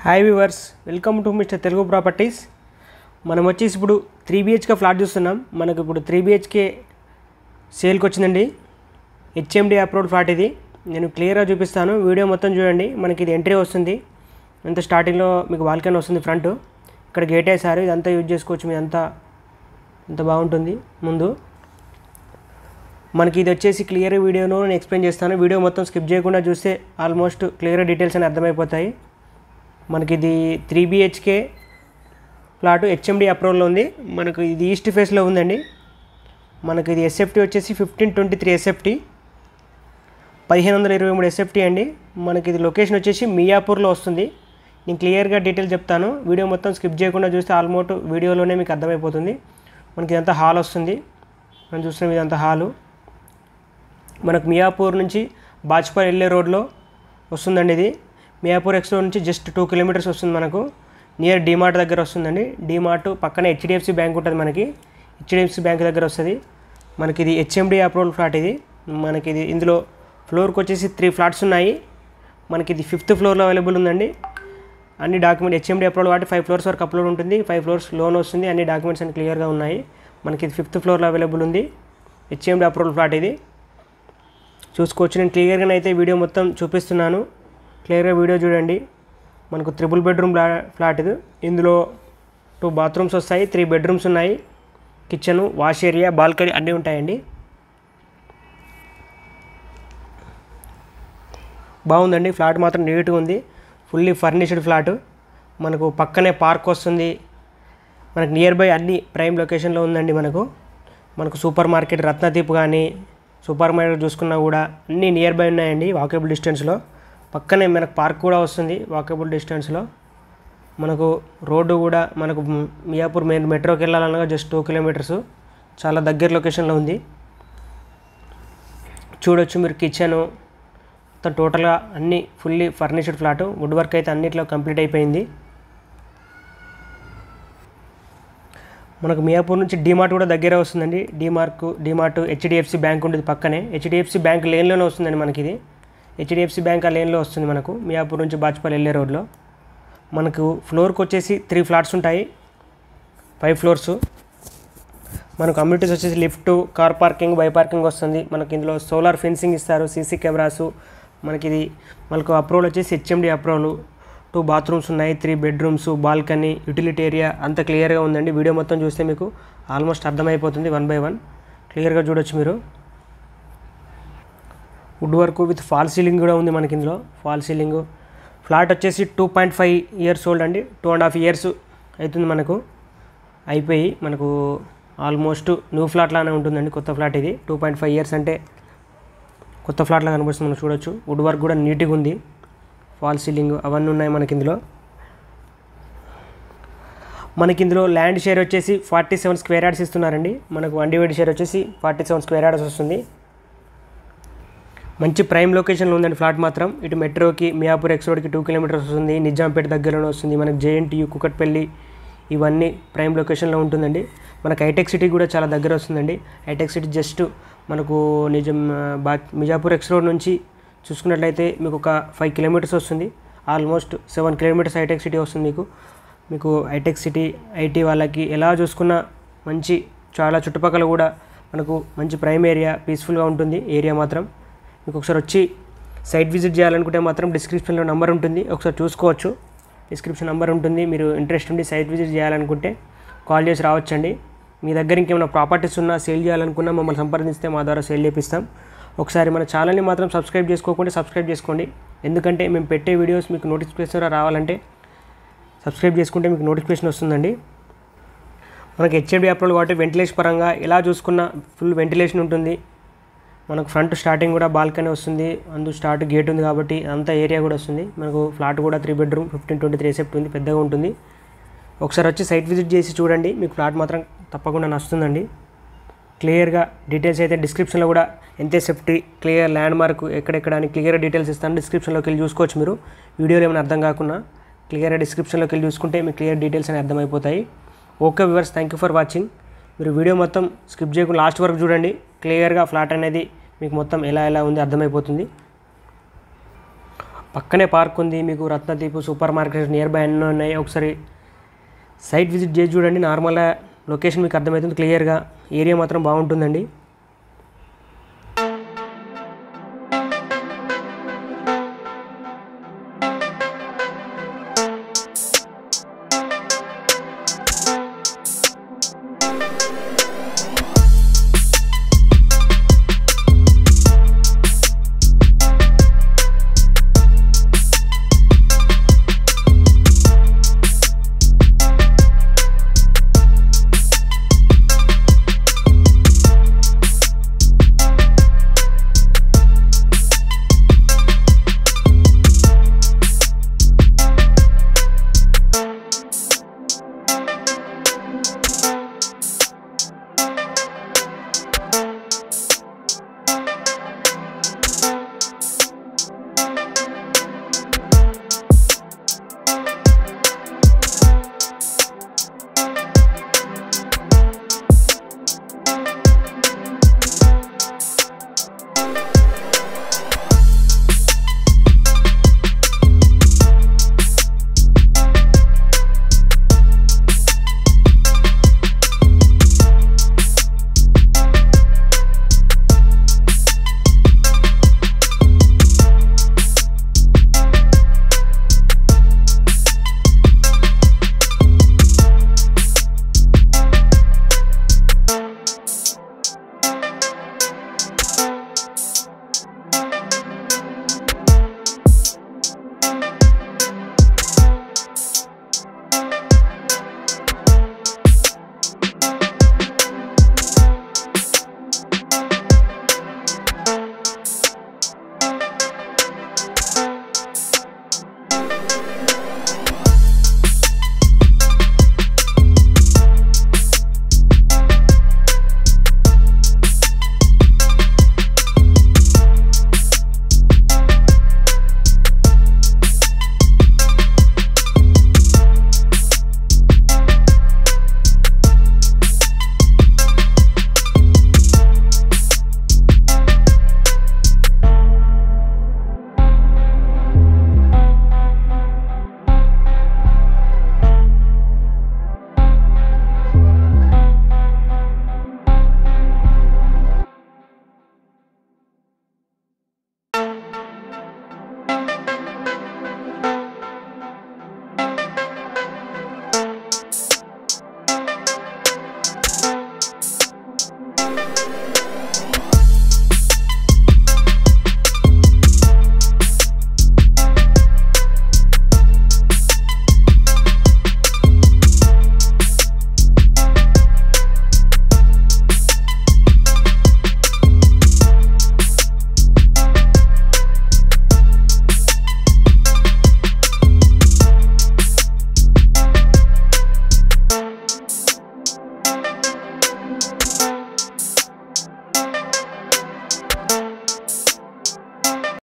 hi viewers welcome to mister Telugu properties మనం వచ్చేసి ఇప్పుడు త్రీ బిహెచ్కే ఫ్లాట్ చూస్తున్నాం మనకు ఇప్పుడు త్రీ బిహెచ్కే సేల్కి వచ్చిందండి హెచ్ఎండి అప్రూవ్డ్ ఫ్లాట్ ఇది నేను క్లియర్గా చూపిస్తాను వీడియో మొత్తం చూడండి మనకి ఇది ఎంట్రీ వస్తుంది అంత స్టార్టింగ్లో మీకు బాల్కనీ వస్తుంది ఫ్రంట్ ఇక్కడ గేట్ వేసారు ఇదంతా యూజ్ చేసుకోవచ్చు మీ అంతా ఇంత బాగుంటుంది ముందు మనకి ఇది వచ్చేసి క్లియర్ వీడియోను నేను ఎక్స్ప్లెయిన్ చేస్తాను వీడియో మొత్తం స్కిప్ చేయకుండా చూస్తే ఆల్మోస్ట్ క్లియర్ డీటెయిల్స్ అని అర్థమైపోతాయి మనకి ఇది త్రీ బిహెచ్కే ప్లాటు హెచ్ఎండి అప్రూవల్లో ఉంది మనకు ఇది ఈస్ట్ ఫేస్లో ఉందండి మనకి ఇది ఎస్ఎఫ్టీ వచ్చేసి ఫిఫ్టీన్ ట్వంటీ త్రీ ఎస్ఎఫ్టీ పదిహేను వందల ఇరవై మూడు ఎస్ఎఫ్టీ అండి మనకి ఇది లొకేషన్ వచ్చేసి మియాపూర్లో వస్తుంది నేను క్లియర్గా డీటెయిల్ చెప్తాను వీడియో మొత్తం స్కిప్ చేయకుండా చూస్తే ఆల్మోస్ట్ వీడియోలోనే మీకు అర్థమైపోతుంది మనకి ఇదంతా హాల్ వస్తుంది మనం చూస్తున్నాం ఇదంతా హాలు మనకు మియాపూర్ నుంచి బాజ్పేయి వెళ్ళే రోడ్లో వస్తుందండి ఇది మియాపూర్ ఎక్స్ రోడ్ నుంచి జస్ట్ టూ కిలోమీటర్స్ వస్తుంది మనకు నియర్ డీమార్ట్ దగ్గర వస్తుందండి డీమార్ట్ పక్కనే హెచ్డిఎఫ్సి బ్యాంక్ ఉంటుంది మనకి హెచ్డిఎఫ్సి బ్యాంక్ దగ్గర వస్తుంది మనకి ఇది హెచ్ఎండి అప్రూవల్ ఫ్లాట్ ఇది మనకి ఇది ఇందులో ఫ్లోర్కి వచ్చేసి త్రీ ఫ్లాట్స్ ఉన్నాయి మనకి ఇది ఫిఫ్త్ ఫ్లోర్లో అవైలబుల్ ఉందండి అన్ని డాక్యుమెంట్ హెచ్ఎండి అప్రూవల్ కాబట్టి ఫైవ్ ఫ్లోర్స్ వరకు అప్లోడ్ ఉంటుంది ఫైవ్ ఫ్లోర్స్ లోన్ వస్తుంది అన్ని డాక్యుమెంట్స్ అన్ని క్లియర్గా ఉన్నాయి మనకి ఇది ఫిఫ్త్ ఫ్లోర్లో అవైలబుల్ ఉంది హెచ్ఎండి అప్రూవల్ ఫ్లాట్ ఇది చూసుకోవచ్చు నేను క్లియర్గా అయితే వీడియో మొత్తం చూపిస్తున్నాను క్లియర్గా వీడియో చూడండి మనకు త్రిబుల్ బెడ్రూమ్ ఫ్లాట్ ఇది ఇందులో టూ బాత్రూమ్స్ వస్తాయి త్రీ బెడ్రూమ్స్ ఉన్నాయి కిచెన్ వాష్ ఏరియా బాల్కనీ అన్నీ ఉంటాయండి బాగుందండి ఫ్లాట్ మాత్రం నీట్గా ఉంది ఫుల్లీ ఫర్నిష్డ్ ఫ్లాట్ మనకు పక్కనే పార్క్ వస్తుంది మనకు నియర్ బై అన్ని ప్రైమ్ లొకేషన్లో ఉందండి మనకు మనకు సూపర్ మార్కెట్ రత్నదీప్ కానీ సూపర్ మార్కెట్ చూసుకున్నా కూడా అన్నీ నియర్ బై ఉన్నాయండి వాకబుల్ డిస్టెన్స్లో పక్కనే మనకు పార్క్ కూడా వస్తుంది వాకబుల్ డిస్టెన్స్లో మనకు రోడ్డు కూడా మనకు మియాపూర్ మెయిన్ మెట్రోకి వెళ్ళాలనగా జస్ట్ టూ కిలోమీటర్స్ చాలా దగ్గర లొకేషన్లో ఉంది చూడొచ్చు మీరు కిచెను మొత్తం టోటల్గా అన్ని fully furnished flat wood work అయితే అన్నిట్లో కంప్లీట్ అయిపోయింది మనకు మియాపూర్ నుంచి డీమార్ట్ కూడా దగ్గరే వస్తుందండి డీమార్క్ డీమార్ట్ హెచ్డిఎఫ్సి బ్యాంక్ ఉంటుంది పక్కనే హెచ్డిఎఫ్సి బ్యాంక్ లేన్లోనే వస్తుందండి మనకి ఇది హెచ్డిఎఫ్సి బ్యాంక్ ఆ లేన్లో వస్తుంది మనకు మియాపూర్ నుంచి బాజ్పల్లి వెళ్ళే రోడ్లో మనకు ఫ్లోర్కి వచ్చేసి త్రీ ఫ్లాట్స్ ఉంటాయి ఫైవ్ ఫ్లోర్స్ మనకు కమ్యూనిటీస్ వచ్చేసి lift car parking bike parking వస్తుంది మనకి ఇందులో సోలార్ ఫెన్సింగ్ ఇస్తారు సీసీ కెమెరాసు మనకి ఇది మనకు అప్రూవల్ వచ్చేసి హెచ్ఎండి అప్రూవల్ టూ బాత్రూమ్స్ ఉన్నాయి three bedrooms balcony utility area అంత క్లియర్గా ఉందండి వీడియో మొత్తం చూస్తే మీకు ఆల్మోస్ట్ అర్థమైపోతుంది వన్ బై వన్ క్లియర్గా చూడొచ్చు మీరు wood work with fall ceiling కూడా ఉంది మనకి ఇందులో ఫాల్ సీలింగ్ ఫ్లాట్ వచ్చేసి two point five years old అండి టూ అండ్ హాఫ్ ఇయర్స్ అవుతుంది మనకు అయిపోయి మనకు ఆల్మోస్ట్ న్యూ ఫ్లాట్ లానే ఉంటుందండి కొత్త ఫ్లాట్ ఇది టూ పాయింట్ ఫైవ్ ఇయర్స్ అంటే కొత్త ఫ్లాట్లా కనిపిస్తుంది మనం చూడొచ్చు వుడ్ వర్క్ కూడా నీట్గా ఉంది ఫాల్ సీలింగ్ అవన్నీ ఉన్నాయి మనకి ఇందులో మనకి ఇందులో ల్యాండ్ షేర్ వచ్చేసి ఫార్టీ సెవెన్ స్క్వేర్ యార్డ్స్ ఇస్తున్నారండి మనకు అన్డివైడ్ షేర్ వచ్చేసి ఫార్టీ సెవెన్ స్క్వేర్ యార్డ్స్ వస్తుంది మంచి ప్రైమ్ లొకేషన్లో ఉందండి ఫ్లాట్ మాత్రం ఇటు మెట్రోకి మియాపూర్ ఎక్స్ రోడ్కి టూ కిలోమీటర్స్ వస్తుంది నిజాంపేట దగ్గరలోనే వస్తుంది మనకు జేఎన్టీయూ కుకట్పల్లి ఇవన్నీ ప్రైమ్ లొకేషన్లో ఉంటుందండి మనకు హైటెక్ సిటీ కూడా చాలా దగ్గర వస్తుందండి హైటెక్ సిటీ జస్ట్ మనకు నిజం బా మిజాపూర్ ఎక్స్ రోడ్ నుంచి చూసుకున్నట్లయితే మీకు ఒక ఫైవ్ కిలోమీటర్స్ వస్తుంది ఆల్మోస్ట్ సెవెన్ కిలోమీటర్స్ హైటెక్ సిటీ వస్తుంది మీకు మీకు హైటెక్ సిటీ ఐటీ వాళ్ళకి ఎలా చూసుకున్నా మంచి చాలా చుట్టుపక్కల కూడా మనకు మంచి ప్రైమ్ ఏరియా పీస్ఫుల్గా ఉంటుంది ఏరియా మాత్రం మీకు ఒకసారి వచ్చి సైట్ విజిట్ చేయాలనుకుంటే మాత్రం డిస్క్రిప్షన్లో నెంబర్ ఉంటుంది ఒకసారి చూసుకోవచ్చు డిస్క్రిప్షన్ నెంబర్ ఉంటుంది మీరు ఇంట్రెస్ట్ ఉండి సైట్ విజిట్ చేయాలనుకుంటే కాల్ చేసి రావచ్చండి మీ దగ్గర ఇంకేమైనా ప్రాపర్టీస్ ఉన్నా సేల్ చేయాలనుకున్నా మమ్మల్ని సంప్రదిస్తే మా ద్వారా సేల్ చేపిస్తాం ఒకసారి మన ఛానల్ని మాత్రం సబ్స్క్రైబ్ చేసుకోకుండా సబ్స్క్రైబ్ చేసుకోండి ఎందుకంటే మేము పెట్టే వీడియోస్ మీకు నోటిఫికేషన్ రావాలంటే సబ్స్క్రైబ్ చేసుకుంటే మీకు నోటిఫికేషన్ వస్తుందండి మనకి హెచ్ఎండి అప్రూవల్ కాబట్టి వెంటిలేషన్ పరంగా ఎలా చూసుకున్నా ఫుల్ వెంటిలేషన్ ఉంటుంది మనకు ఫ్రంట్ స్టార్టింగ్ కూడా బాల్కనీ వస్తుంది అందు స్టార్ట్ గేట్ ఉంది కాబట్టి అంత ఏరియా కూడా వస్తుంది మనకు ఫ్లాట్ కూడా three bedroom fifteen twenty three సెప్ట్ ఉంది పెద్దగా ఉంటుంది ఒకసారి వచ్చి సైట్ విజిట్ చేసి చూడండి మీకు ఫ్లాట్ మాత్రం తప్పకుండా నచ్చుతుందండి క్లియర్గా డీటెయిల్స్ అయితే డిస్క్రిప్షన్లో కూడా ఎంత సేఫ్టీ క్లియర్ ల్యాండ్ మార్క్ ఎక్కడెక్కడ అని క్లియర్ డీటెయిల్స్ ఇస్తాను డిస్క్రిప్షన్లోకి వెళ్ళి చూసుకోవచ్చు మీరు వీడియోలో ఏమైనా అర్థం కాకుండా క్లియర్గా డిస్క్రిప్షన్లోకి వెళ్ళి చూసుకుంటే మీకు క్లియర్ డీటెయిల్స్ అని అర్థమైపోతాయి okay viewers thank you for watching మీరు వీడియో మొత్తం స్కిప్ చేయకుండా లాస్ట్ వరకు చూడండి క్లియర్గా ఫ్లాట్ అనేది మీకు మొత్తం ఎలా ఎలా ఉంది అర్థమైపోతుంది పక్కనే పార్క్ ఉంది మీకు Ratnadeep super market near by అన్నీ ఉన్నాయి ఒకసారి సైట్ విజిట్ చేసి చూడండి నార్మల్గా లొకేషన్ మీకు అర్థమవుతుంది క్లియర్గా ఏరియా మాత్రం బాగుంటుందండి